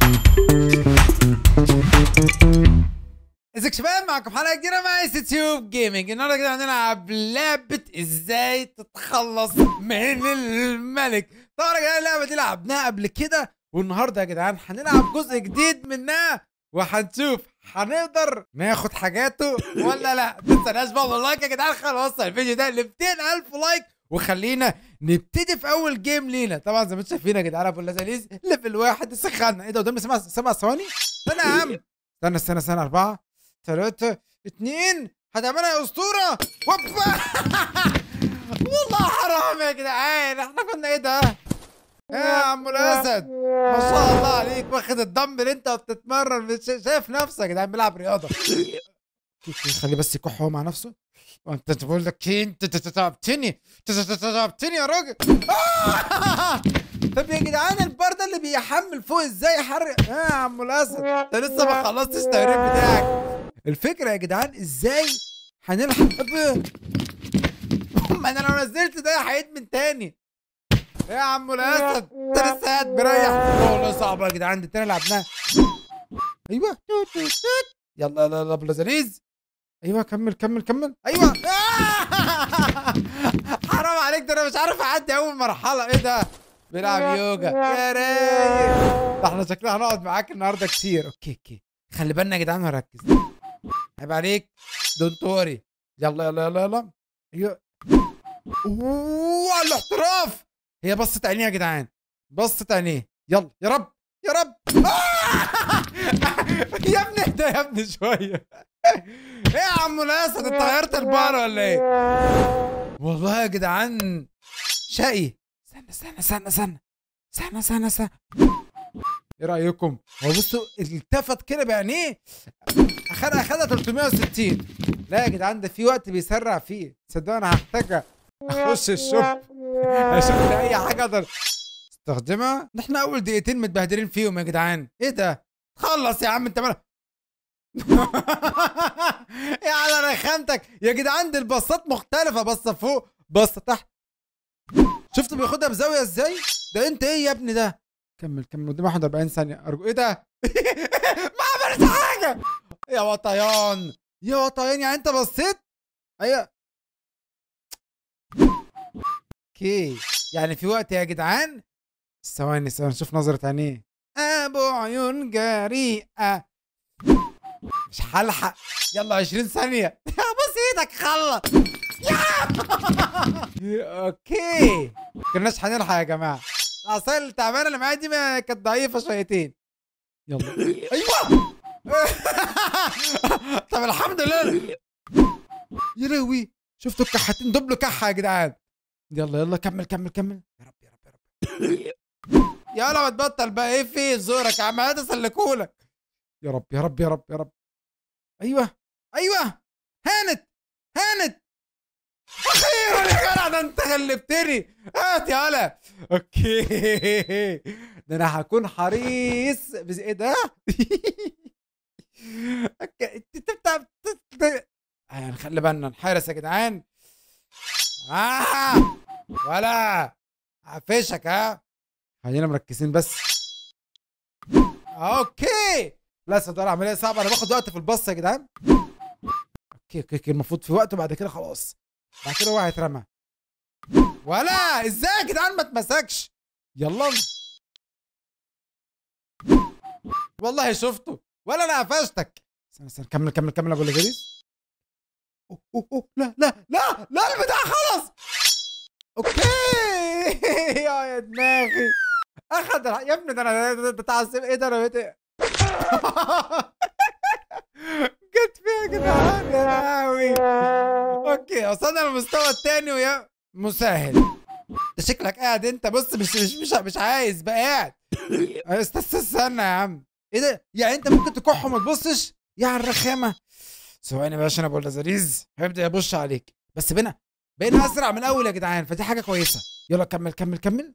ازيك شباب معكم حلقه جديده مع اس تيوب جيمنج النهارده كده هنلعب لعبه ازاي تتخلص من الملك طبعا يا جدعان اللعبه دي لعبناها قبل كده والنهارده يا جدعان هنلعب جزء جديد منها وهنشوف هنقدر ناخد حاجاته ولا لا ما تنساش بقى واللايك يا جدعان خلاص الفيديو ده ل 200000 لايك وخلينا نبتدي في اول جيم لينا طبعا زي ما انتم شايفين يا جدعان ابو اللذيذ ليفل واحد سخنا ايه ده قدامي سبع سبع ثواني استنى يا عم استنى استنى استنى اربعه ثلاثة اثنين هتعملها يا اسطورة هوبا والله حرام يا جدعان احنا كنا ايه ده؟ ايه يا عم الاسد ما شاء الله عليك واخد الدمبل انت وبتتمرن مش شايف نفسك يا جدعان بيلعب رياضة خليه بس يكح هو مع نفسه وانت تقول لك إيه؟ انت تعبتني تعبتني يا راجل طب يا جدعان البار ده اللي بيحمل فوق ازاي يحرق ايه يا عم الاسد انت لسه ما خلصتش التمرين بتاعك الفكره يا جدعان ازاي هنلحق أب- ما انا لو نزلت ده هيدمن تاني ايه يا عم الاسد انت لسه قاعد مريح والله صعبه يا جدعان دي التاني لعبناها ايوه يلا يلا يلا بلازاليز ايوه كمل كمل كمل ايوه حرام عليك ده انا مش عارف اعدي اول مرحله ايه ده بيلعب يوجا يا رايق ده احنا شكلنا هنقعد معاك النهارده كتير اوكي اوكي خلي بالنا يا جدعان وركز عيب عليك دونت وري يلا يلا يلا يلا ايوه اوه الاحتراف هي بصت عينيه يا جدعان بصت عينيه يلا يا رب يا رب يا ابني اهدى يا ابني شويه ايه يا عم الاسد انت غيرت البار ولا ايه والله يا جدعان شقي استنى استنى استنى استنى استنى استنى استنى ايه رايكم هو بصوا التفت كده بعينيه اخدها اخدها 360 لا يا جدعان ده في وقت بيسرع فيه تصدقوا انا هحتاج اخش الشوب اشوف لي اي حاجه اقدر استخدمها ده احنا اول دقيقتين متبهدلين فيهم يا جدعان ايه ده خلص يا عم انت مالك يا على رخامتك يا جدعان دي الباصات مختلفة بصة فوق بصة تحت شفت بياخدها بزاوية ازاي؟ ده انت ايه يا ابني ده؟ كمل كمل قدام 41 ثانية ارجو ايه ده؟ ما عملت حاجة يا وطيان يا وطيان يعني انت بصيت؟ ايوه اوكي يعني في وقت يا جدعان ثواني ثواني شوف نظرة عينيه ابو عيون جريئة مش هلحق يلا 20 ثانية بص ايدك خلص يا اوكي كناش هنلحق يا جماعة العصاية التعبانة اللي معايا دي ما- كانت ضعيفة شويتين يلا ايوه طب الحمد لله يا لهوي شفتوا الكحتين دبلوا كحة يا جدعان يلا يلا كمل كمل كمل يا رب يا رب يا رب يلا ما تبطل بقى ايه في زورك يا عم هات اسلكهولك يا رب يا رب يا رب يا رب ايوه ايوه هانت هانت اخيرا يا جدع ده انت غلبتني هات يا هلا اوكي ده انا هكون حريص بس ايه ده اوكي انت بتاع يعني خلي بالنا نحرس يا جدعان آه ولا هفشك ها خلينا مركزين بس اوكي لا صدق عمليه صعبه انا باخد وقت في البص يا جدعان اوكي اوكي اوكي المفروض في وقت وبعد كده خلاص بعد كده هو هيترمى ولا ازاي يا جدعان ما اتمسكش يلا والله شفته ولا انا قفشتك استنى استنى كمل كمل كمل ابو لذيذ أوه، أوه، أوه، لا لا لا لا البتاع خلص اوكي يا يا دماغي اخد الح- يا ابني ده انا ده- ده بتاع السيف ايه ده انا بقيت إيه؟ جت فيها يا جدعان يا لهوي اوكي وصلنا للمستوى التاني ويا مسهل ده شكلك قاعد انت بص مش مش مش, مش عايز بقى قاعد است- است- استنى يا عم ايه ده يعني انت ممكن تكح وما تبصش يا على الرخامه ثواني بقى عشان ابو اللذيذ هيبدا يبص عليك بس بينا بقينا اسرع من الاول يا جدعان فدي حاجه كويسه يلا كمل كمل كمل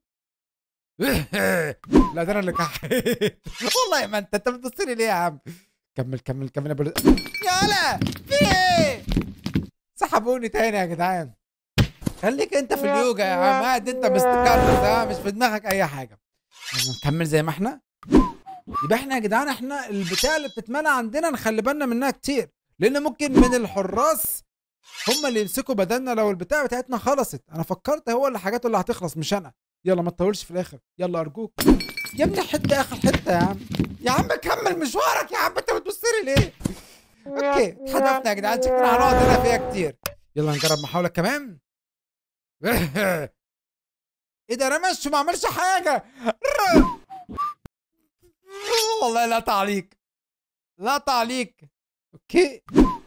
لا ده انا اللي كحيت والله ما انت انت بتبص لي ليه يا عم كمل كمل كمل يا ابو اللذيذ. يالا في ايه سحبوني تاني يا جدعان خليك انت في اليوجا يا عم قاعد انت مستقر ده مش في دماغك اي حاجه يلا نكمل زي ما احنا يبقى احنا يا جدعان احنا البتاع اللي بتتمنى عندنا نخلي بالنا منها كتير لان ممكن من الحراس هم اللي يمسكوا بدلنا لو البتاع بتاعتنا خلصت انا فكرت هو اللي حاجاته اللي هتخلص مش انا يلا ما تطولش في الاخر يلا ارجوك يا ابني حته اخر حته يا عم يا عم كمل مشوارك يا عم انت بتبص لي ليه اوكي اتحدفنا يا جدعان شكلنا هنقعد هنا فيها كتير يلا نجرب محاولة كمان ايه ده رمش وما عملش حاجة والله لا تعليق لا تعليق اوكي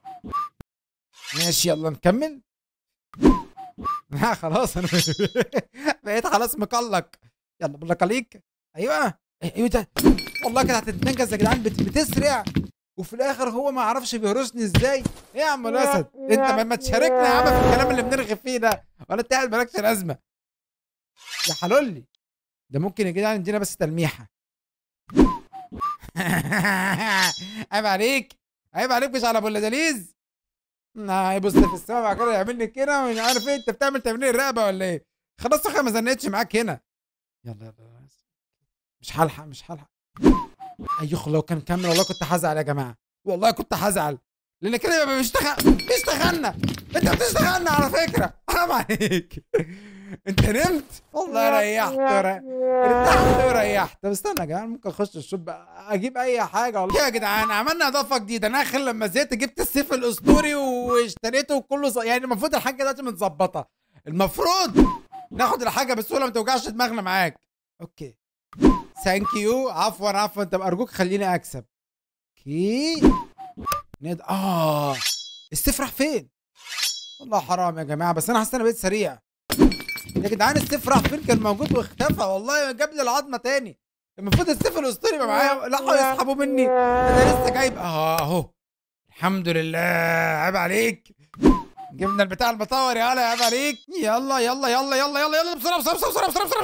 ماشي يلا نكمل لا خلاص انا بقيت خلاص مقلق يلا بالله ايوه ايوه ده والله كده هتتنجز يا جدعان بت- بتسرع وفي الاخر هو ما يعرفش بيهرسني ازاي ايه يا عم الاسد انت ما- ما تشاركنا يا عم في الكلام اللي بنرغي فيه ده ولا انت قاعد مالكش لازمه يا حلولي ده ممكن يا جدعان يدينا بس تلميحه عيب عليك عيب عليك مش على ابو اللذيذ هيبص في السما بعد كده يعمل لي كده ومش عارف ايه انت بتعمل تمرين الرقبه ولا ايه خلاص اخي ما زنقتش معاك هنا يلا يلا مش هلحق مش هلحق ايوه لو كان كمل والله كنت هزعل يا جماعه والله كنت هزعل لان كده يبقى بيشتغل بيشتغلنا انت بتشتغلنا على فكره حرام عليك انت نمت والله ريحت ر- ارتحت وريحت طب استنى يا جدعان ممكن اخش الشوب بقى اجيب اي حاجه والله يا جدعان عملنا اضافه جديده انا اخر لما زهقت جبت السيف الاسطوري واشتريته وكله ص... يعني المفروض الحاجه دلوقتي متظبطه المفروض ناخد الحاجه بسهوله ما توجعش دماغنا معاك اوكي ثانك يو عفوا عفوا طب ارجوك خليني اكسب اوكي ند اه السيف راح فين والله حرام يا جماعه بس انا حاسس انا بقيت سريع يا جدعان السيف راح فين كان موجود واختفى والله جاب لي العظمه تاني المفروض السيف الاسطوري يبقى معايا لا يسحبوا مني انا لسه جايب اه اهو الحمد لله عيب عليك جبنا البتاع المطور يا هلا عيب عليك يلا يلا يلا يلا يلا يلا بسرعه بسرعه بسرعه بسرعه بسرعه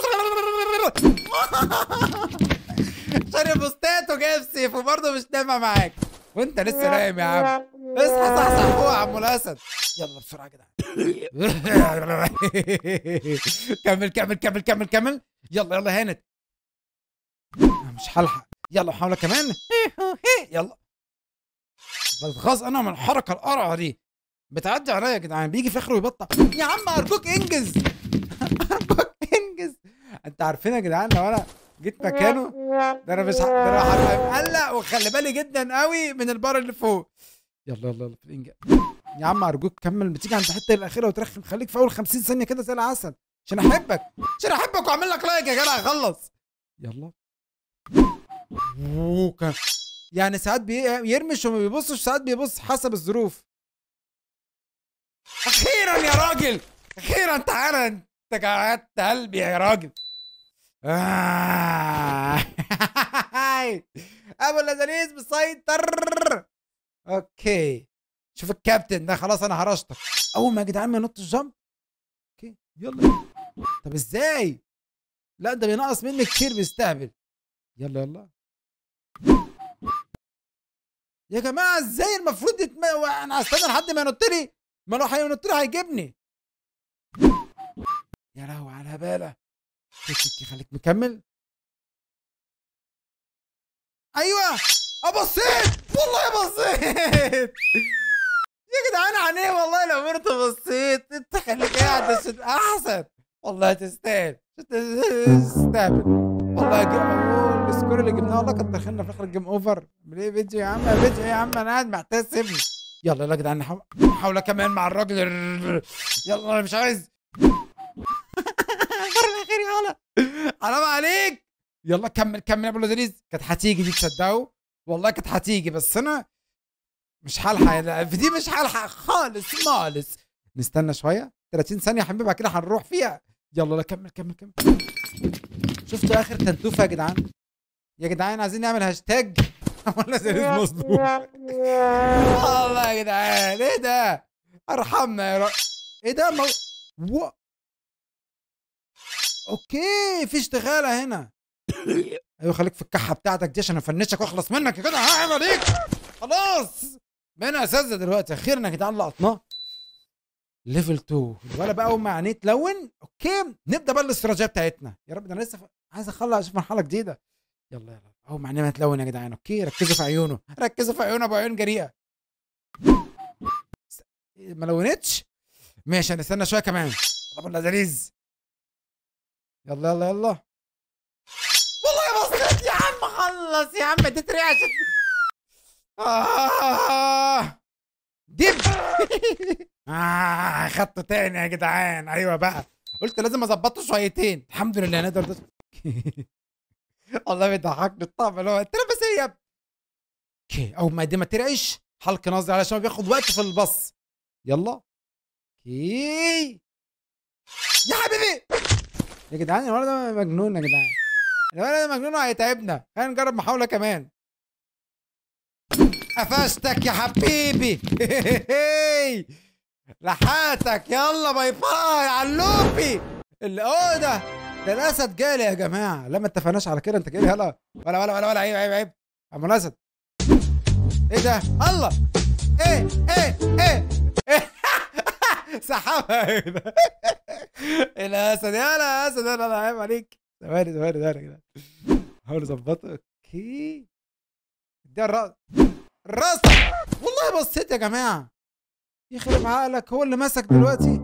بسرعه شاري بوستات وجايب سيف وبرضه مش نافع معاك وانت لسه نايم يا عم اصحى صحصح فوق يا عم الاسد يلا بسرعه يا جدعان كمل كمل كمل كمل كمل يلا يلا هانت مش هلحق يلا محاولة كمان يلا بتغاظ انا من الحركة القرعة دي بتعدي عليا يا جدعان بيجي في اخره ويبطأ يا عم ارجوك انجز ارجوك انجز انت عارفين يا جدعان لو انا جيت مكانه ده انا مش ه- ده انا هبقى مقلق وخلي بالي جدا قوي من البار اللي فوق يلا يلا يلا في الانجاز يا عم ارجوك كمل بتيجي عند الحته الاخيره وترخم خليك في اول 50 ثانيه كده زي العسل عشان احبك عشان احبك واعمل لك لايك يا جدع خلص يلا أوه، كان- يعني ساعات بي- يرمش وما بيبصش ساعات بيبص حسب الظروف اخيرا يا راجل اخيرا تعالى انت قعدت قلبي يا راجل آه. ابو اللذيذ مسيطر اوكي شوف الكابتن ده خلاص انا هرشتك اول ما يا جدعان ما ينط الجمب اوكي يلا طب ازاي لا ده بينقص مني كتير بيستهبل يلا يلا يا جماعه ازاي المفروض يتم... انا هستنى لحد ما ينط لي ما لو هينط لي هيجيبني يا لهوي على هباله كي- كي- كي، خليك مكمل ايوه ابصيت والله بصيت يا جدعان عينيه والله لو مرت بصيت انت خليك قاعد عشان احسن والله تستاهل تستاهل والله جي... أوه، السكور اللي جبناه والله كان دخلنا في اخر الجيم اوفر ليه فيديو يا عم فيديو يا عم انا قاعد محتاج سيبني يلا يلا يا جدعان نحاول محاولة كمان مع الراجل ال- يلا انا مش عايز المرة الأخيرة يلا حرام عليك يلا كمل كمل يا ابو لذيذ كانت هتيجي دي تصدقوا والله كانت هتيجي بس انا مش هلحق لا، في دي مش هلحق خالص خالص نستنى شويه 30 ثانيه يا حبيبي بعد كده هنروح فيها يلا لا كمل كمل كمل شفتوا اخر تنتوفه يا جدعان يا جدعان عايزين نعمل هاشتاج ولا زريز مظلوم والله يا جدعان ايه ده ارحمنا يا رب ايه ده مو... و... اوكي في اشتغاله هنا ايوه خليك في الكحه بتاعتك دي عشان افنشك واخلص منك يا جدع هعمل عليك خلاص بقينا اساتذه دلوقتي اخيرا يا جدعان لقطناه ليفل 2 ولا بقى اول ما عينيه تلون اوكي نبدا بقى الاستراتيجيه بتاعتنا يا رب ده انا لسه ف- عايز اخلص اشوف مرحله جديده يلا يلا اهو مع انها تلون يا جدعان اوكي ركزوا في عيونه ركزوا في عيونه ابو عيون جريئه س- ما لونتش ماشي هنستنى شويه كمان طب لذيذ يلا يلا يلا والله يا بصيت يا عم خلص يا عم اديت ريعه آه دب آه خدته تاني يا جدعان ايوه بقى قلت لازم اظبطه شويتين الحمد لله نقدر ده والله بيضحكني الطعم اللي هو انت بس يا ابني اوكي اول ما دي ما ترعش حلق نظري علشان بياخد وقت في البص يلا اوكي يا حبيبي يا جدعان الولد ده مجنون يا جدعان الولد ده مجنون وهيتعبنا خلينا نجرب محاولة كمان قفشتك يا حبيبي لحقتك يلا باي باي علوبي اللي هو ده ده الاسد جالي يا جماعه لا ما اتفقناش على كده انت جاي هلا ولا ولا ولا ولا عيب عيب عيب ابو الاسد ايه ده الله ايه ايه ايه, إيه؟ سحبها ايه ده الاسد يلا يا اسد يلا لا عيب عليك ثواني ثواني ثواني كده حاول اظبطه اوكي ده الراس الراس والله بصيت يا جماعه يخرب عقلك هو اللي مسك دلوقتي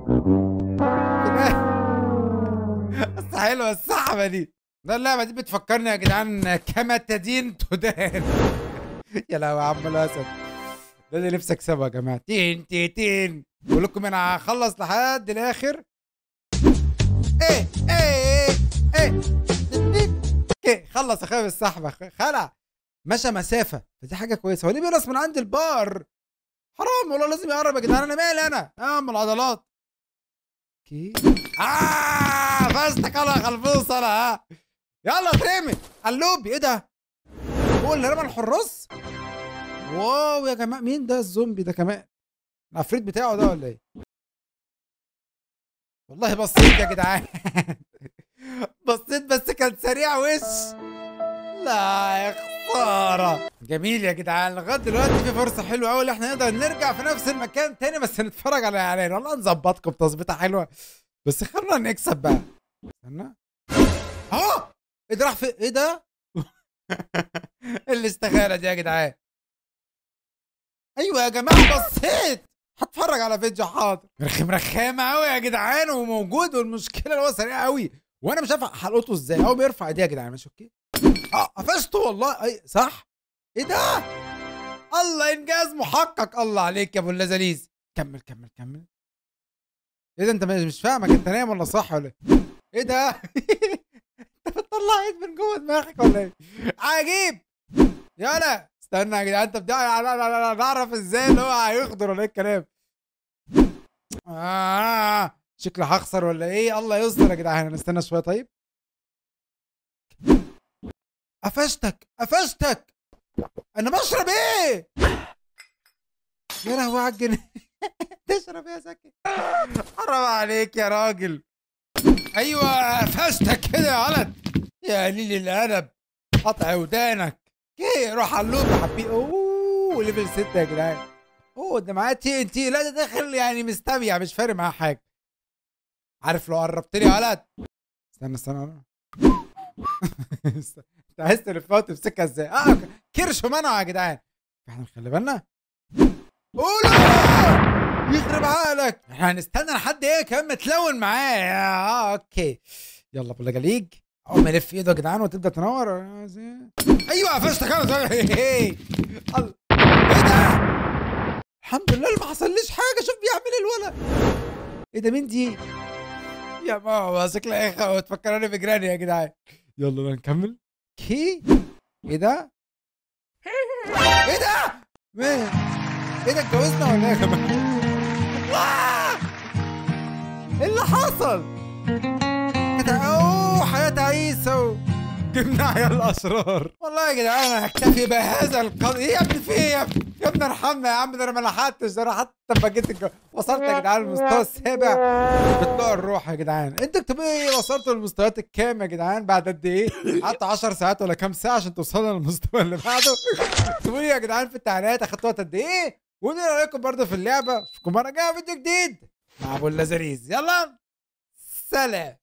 بس حلوه السحبه دي ده اللعبه دي بتفكرني يا جدعان كما تدين تدان يا لهوي يا عم الاسد ده اللي نفسي اكسبه يا جماعه تين تين تين بقول لكم انا هخلص لحد الاخر ايه ايه ايه ايه ايه خلص اخويا بالسحبه خلع مشى مسافه فدي حاجه كويسه هو ليه بيرقص من عند البار حرام والله لازم يقرب يا جدعان انا مالي انا اعمل العضلات اوكي اه فزتك انا يا خلفوص انا ها يلا اترمي قلوبي ايه ده هو اللي رمى الحراس واو يا جماعه مين ده الزومبي ده كمان العفريت بتاعه ده ولا ايه والله بصيت يا جدعان بصيت بس كان سريع وش لا يا خساره جميل يا جدعان لغايه دلوقتي في فرصه حلوه قوي ان احنا نقدر نرجع في نفس المكان تاني بس نتفرج على الاعلان والله نظبطكم تظبيطه حلوه بس خلينا نكسب بقى استنى اه ايه ده راح في ايه ده الاستخاره دي يا جدعان ايوه يا جماعه بصيت هتفرج على فيديو حاضر رخم رخامه قوي يا جدعان وموجود والمشكله ان هو سريع قوي وانا مش عارف حلقته ازاي هو بيرفع ايديه يا جدعان ماشي اوكي اه قفشته والله اي صح ايه ده الله انجاز محقق الله عليك يا ابو اللذاذيز كمل كمل كمل ايه ده انت مش فاهمك انت نايم ولا صح ولا ايه ايه ده انت بتطلع ايد من جوه دماغك ولا ايه عجيب يلا استنى يا جدعان انت بتاع نعرف ازاي اللي هو هيخضر ولا ايه الكلام آه شكلي هخسر ولا ايه الله يستر يا جدعان نستنى شويه طيب قفشتك قفشتك انا بشرب ايه يا لهوي على الجن تشرب ايه يا زكي حرام عليك يا راجل ايوه قفشتك كده يا ولد يا قليل الادب قطع ودانك ايه روح على اللوب يا حبيبي اوه ليفل 6 يا جدعان اوه ده معاه تي ان تي لا ده داخل يعني مستبيع مش فارق معاه حاجه عارف لو قربت لي يا ولد استنى استنى انت عايز تلفها وتمسكها ازاي؟ اه كرش منع يا جدعان احنا نخلي بالنا قولوا يخرب عقلك احنا هنستنى لحد ايه كمان متلون معاه اه اوكي يلا بلا جليج اول ما يلف ايده يا جدعان وتبدا تنور ايوه قفشتك انا ايه ده؟ الحمد لله ما حصليش حاجه شوف بيعمل ايه الولد ايه ده مين دي؟ يا ماما شكلها ايه خوت تفكروني بجراني يا جدعان يلا نكمل كي ايه ده؟ ايه ده؟ مين؟ ايه ده اتجوزنا ولا ايه يا جماعه؟ ايه اللي حصل؟ ايه ده؟ اوه حياة عيسى جبنا عيال الاشرار والله يا جدعان انا هكتفي بهذا القدر ايه يا ابني في ايه يا ابني يا ابني ارحمنا يا عم ده انا ما لحقتش ده انا حتى لما جيت الجو... وصلت يا جدعان المستوى السابع بطلوع الروح يا جدعان انتوا اكتبوا ايه وصلتوا للمستويات الكام يا جدعان بعد قد ايه قعدت 10 ساعات ولا كام ساعه عشان توصلوا للمستوى اللي بعده اكتبوا لي يا جدعان في التعليقات اخدتوا وقت قد ايه وقولوا لي رايكم برضه في اللعبه اشوفكم مره جايه فيديو جديد مع ابو اللذيذ يلا سلام